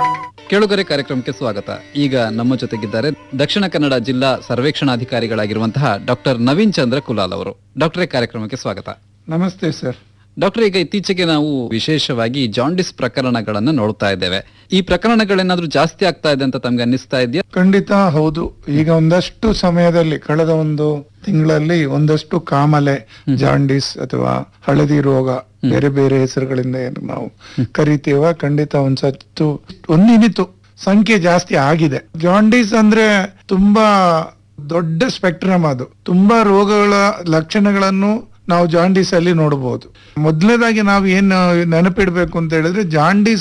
ಕೇಳುಗರೆ ಕಾರ್ಯಕ್ರಮಕ್ಕೆ ಸ್ವಾಗತ ಈಗ ನಮ್ಮ ಜೊತೆಗಿದ್ದಾರೆ ದಕ್ಷಿಣ ಕನ್ನಡ ಜಿಲ್ಲಾ ಸರ್ವೇಕ್ಷಣಾಧಿಕಾರಿಗಳಾಗಿರುವಂತಹ ಡಾಕ್ಟರ್ ನವೀನ್ ಚಂದ್ರ ಕುಲಾಲ್ ಅವರು ಡಾಕ್ಟರೇ ಕಾರ್ಯಕ್ರಮಕ್ಕೆ ಸ್ವಾಗತ ನಮಸ್ತೆ ಸರ್ ಡಾಕ್ಟರ್ ಈಗ ಇತ್ತೀಚೆಗೆ ನಾವು ವಿಶೇಷವಾಗಿ ಜಾಂಡಿಸ್ ಪ್ರಕರಣಗಳನ್ನ ನೋಡ್ತಾ ಇದ್ದೇವೆ ಈ ಪ್ರಕರಣಗಳೇನಾದ್ರೂ ಜಾಸ್ತಿ ಆಗ್ತಾ ಇದೆ ಅಂತ ತಮ್ಗೆ ಅನ್ನಿಸ್ತಾ ಇದೆಯಾ ಖಂಡಿತ ಹೌದು ಈಗ ಒಂದಷ್ಟು ಸಮಯದಲ್ಲಿ ಕಳೆದ ಒಂದು ತಿಂಗಳಲ್ಲಿ ಒಂದಷ್ಟು ಕಾಮಲೆ ಜಾಂಡಿಸ್ ಅಥವಾ ಹಳದಿ ರೋಗ ಬೇರೆ ಬೇರೆ ಹೆಸರುಗಳಿಂದ ಏನು ನಾವು ಕರಿತೀವ ಖಂಡಿತ ಒಂದ್ಸತ್ತು ಒಂದಿನಿತು ಸಂಖ್ಯೆ ಜಾಸ್ತಿ ಆಗಿದೆ ಜಾಂಡೀಸ್ ಅಂದ್ರೆ ತುಂಬಾ ದೊಡ್ಡ ಸ್ಪೆಕ್ಟ್ರಮ್ ಅದು ತುಂಬಾ ರೋಗಗಳ ಲಕ್ಷಣಗಳನ್ನು ನಾವು ಜಾಂಡೀಸ್ ಅಲ್ಲಿ ನೋಡಬಹುದು ಮೊದಲನೇದಾಗಿ ನಾವು ಏನು ನೆನಪಿಡ್ಬೇಕು ಅಂತ ಹೇಳಿದ್ರೆ ಜಾಂಡೀಸ್